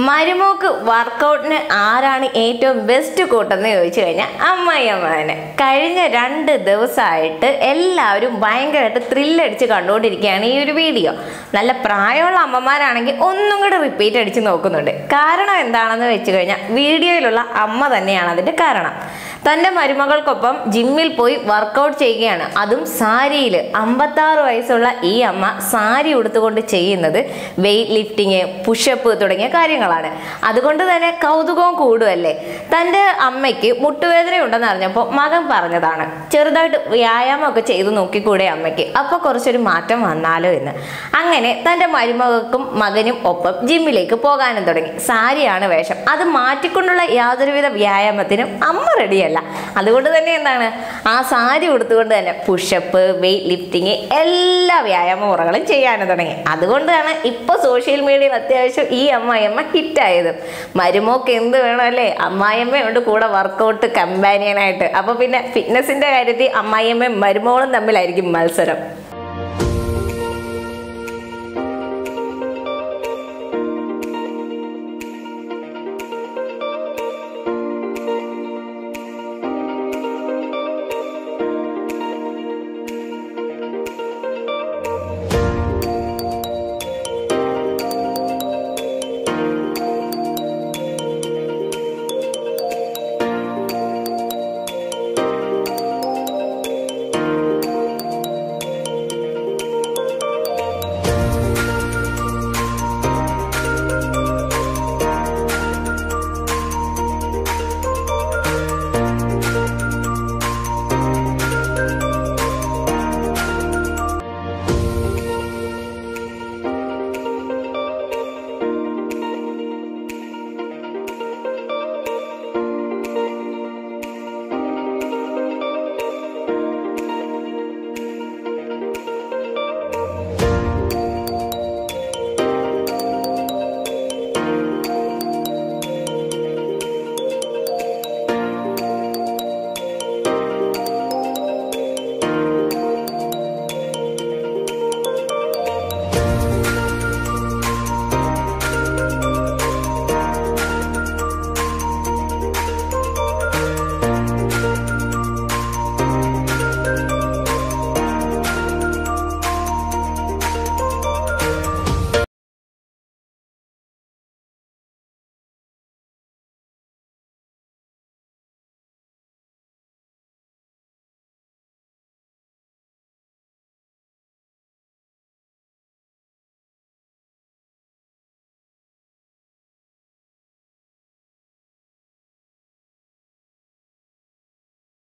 മരുമോക്ക് വർക്കൗട്ടിന് ആരാണ് ഏറ്റവും ബെസ്റ്റ് കൂട്ടെന്ന് ചോദിച്ചു കഴിഞ്ഞാൽ അമ്മയമ്മനെ കഴിഞ്ഞ രണ്ട് ദിവസമായിട്ട് എല്ലാവരും ഭയങ്കരമായിട്ട് ത്രില്ലടിച്ച് കണ്ടുകൊണ്ടിരിക്കുകയാണ് ഈ ഒരു വീഡിയോ നല്ല പ്രായമുള്ള അമ്മമാരാണെങ്കിൽ ഒന്നും കൂടെ റിപ്പീറ്റ് അടിച്ച് നോക്കുന്നുണ്ട് കാരണം എന്താണെന്ന് വെച്ച് കഴിഞ്ഞാൽ വീഡിയോയിലുള്ള അമ്മ തന്നെയാണ് അതിൻ്റെ കാരണം തൻ്റെ മരുമകൾക്കൊപ്പം ജിമ്മിൽ പോയി വർക്കൗട്ട് ചെയ്യുകയാണ് അതും സാരിയിൽ അമ്പത്താറ് വയസ്സുള്ള ഈ അമ്മ സാരി ഉടുത്തുകൊണ്ട് ചെയ്യുന്നത് വെയിറ്റ് ലിഫ്റ്റിങ് പുഷപ്പ് തുടങ്ങിയ കാര്യങ്ങളാണ് അതുകൊണ്ട് തന്നെ കൗതുകവും കൂടുമല്ലേ തൻ്റെ അമ്മയ്ക്ക് മുട്ടുവേദന ഉണ്ടെന്ന് അറിഞ്ഞപ്പോൾ മകൻ പറഞ്ഞതാണ് ചെറുതായിട്ട് വ്യായാമമൊക്കെ ചെയ്തു നോക്കിക്കൂടെ അമ്മയ്ക്ക് അപ്പോൾ കുറച്ചൊരു മാറ്റം വന്നാലോ എന്ന് അങ്ങനെ തൻ്റെ മരുമകൾക്കും മകനും ഒപ്പം ജിമ്മിലേക്ക് പോകാനും തുടങ്ങി സാരിയാണ് വേഷം അത് മാറ്റിക്കൊണ്ടുള്ള യാതൊരുവിധ വ്യായാമത്തിനും അമ്മ റെഡിയല്ല അതുകൊണ്ട് തന്നെ എന്താണ് ആ സാരി ഉടുത്തുകൊണ്ട് തന്നെ പുഷപ്പ് വെയിറ്റ് ലിഫ്റ്റിങ് എല്ലാ വ്യായാമ മുറകളും ചെയ്യാനും തുടങ്ങി അതുകൊണ്ടാണ് ഇപ്പോൾ സോഷ്യൽ മീഡിയയിൽ അത്യാവശ്യം ഈ അമ്മായിയമ്മ ഹിറ്റായത് മരുമോക്ക് എന്ത് വേണമല്ലേ അമ്മായിയമ്മയുണ്ട് കൂടെ വർക്കൗട്ട് കമ്പാനിയനായിട്ട് അപ്പോൾ പിന്നെ ഫിറ്റ്നസിൻ്റെ കാര്യത്തിൽ അമ്മായിയമ്മയും മരുമോളും തമ്മിലായിരിക്കും മത്സരം